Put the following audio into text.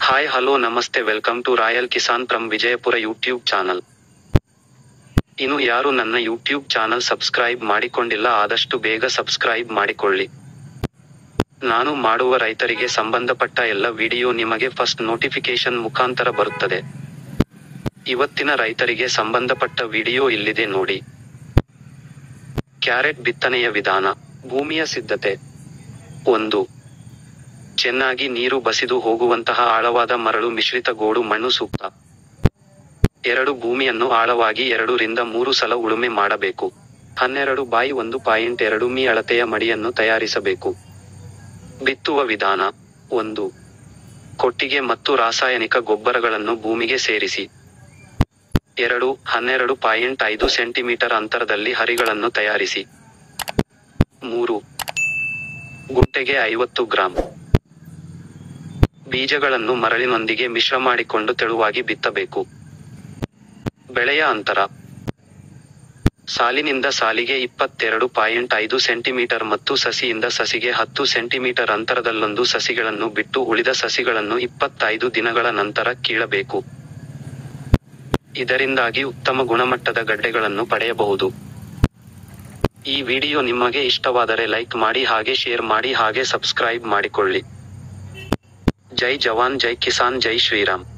hi hello namaste welcome to royal Kisan from Vijayapura YouTube channel ಇನ್ನು ಯಾರು ನನ್ನ ಯೂಟ್ಯೂಬ್ ಚಾನಲ್ ಸಬ್ಸ್ಕ್ರೈಬ್ ಮಾಡಿಕೊಂಡಿಲ್ಲ ಆದಷ್ಟು ಬೇಗ ಸಬ್ಸ್ಕ್ರೈಬ್ ಮಾಡಿಕೊಳ್ಳಿ ನಾನು ಮಾಡುವ ರೈತರಿಗೆ ಸಂಬಂಧಪಟ್ಟ ಎಲ್ಲ ವಿಡಿಯೋ ನಿಮಗೆ ಫಸ್ಟ್ ನೋಟಿಫಿಕೇಶನ್ ಮುಖಾಂತರ ಬರುತ್ತದೆ ಇವತ್ತಿನ ರೈತರಿಗೆ ಸಂಬಂಧಪಟ್ಟ ವಿಡಿಯೋ ಇಲ್ಲಿದೆ ನೋಡಿ ಕ್ಯಾರೆಟ್ ಬಿತ್ತನೆಯ ವಿಧಾನ ಭೂಮಿಯ ಸಿದ್ಧತೆ ಒಂದು ಚೆನ್ನಾಗಿ ನೀರು ಬಸಿದು ಹೋಗುವಂತಹ ಆಳವಾದ ಮರಳು ಮಿಶ್ರಿತ ಗೋಡು ಮಣ್ಣು ಸೂಕ್ತ ಎರಡು ಭೂಮಿಯನ್ನು ಆಳವಾಗಿ ಎರಡು ರಿಂದ ಮೂರು ಸಲ ಉಳುಮೆ ಮಾಡಬೇಕು ಹನ್ನೆರಡು ಬಾಯಿ ಒಂದು ಪಾಯಿಂಟ್ ಎರಡು ಮೀ ಅಳತೆಯ ಮಡಿಯನ್ನು ತಯಾರಿಸಬೇಕು ಬಿತ್ತುವ ವಿಧಾನ ಒಂದು ಕೊಟ್ಟಿಗೆ ಮತ್ತು ರಾಸಾಯನಿಕ ಗೊಬ್ಬರಗಳನ್ನು ಭೂಮಿಗೆ ಸೇರಿಸಿ ಎರಡು ಹನ್ನೆರಡು ಪಾಯಿಂಟ್ ಐದು ಸೆಂಟಿಮೀಟರ್ ಅಂತರದಲ್ಲಿ ಹರಿಗಳನ್ನು ತಯಾರಿಸಿ ಮೂರು ಗುಂಟೆಗೆ ಐವತ್ತು ಗ್ರಾಂ ಬೀಜಗಳನ್ನು ಮರಳಿನೊಂದಿಗೆ ಮಿಶ್ರ ಮಾಡಿಕೊಂಡು ತೆಳುವಾಗಿ ಬಿತ್ತಬೇಕು ಬೆಳೆಯ ಅಂತರ ಸಾಲಿನಿಂದ ಸಾಲಿಗೆ ಇಪ್ಪತ್ತೆರಡು ಪಾಯಿಂಟ್ ಐದು ಸೆಂಟಿಮೀಟರ್ ಮತ್ತು ಸಸಿಯಿಂದ ಸಸಿಗೆ ಹತ್ತು ಸೆಂಟಿಮೀಟರ್ ಅಂತರದಲ್ಲೊಂದು ಸಸಿಗಳನ್ನು ಬಿಟ್ಟು ಉಳಿದ ಸಸಿಗಳನ್ನು ಇಪ್ಪತ್ತೈದು ದಿನಗಳ ನಂತರ ಕೀಳಬೇಕು ಇದರಿಂದಾಗಿ ಉತ್ತಮ ಗುಣಮಟ್ಟದ ಗಡ್ಡೆಗಳನ್ನು ಪಡೆಯಬಹುದು ಈ ವಿಡಿಯೋ ನಿಮಗೆ ಇಷ್ಟವಾದರೆ ಲೈಕ್ ಮಾಡಿ ಹಾಗೆ ಶೇರ್ ಮಾಡಿ ಹಾಗೆ ಸಬ್ಸ್ಕ್ರೈಬ್ ಮಾಡಿಕೊಳ್ಳಿ ಜೈ ಜವಾನ್ ಜೈ ಕಿಸಾನ್ ಜೈ ಶ್ರೀರಾಮ್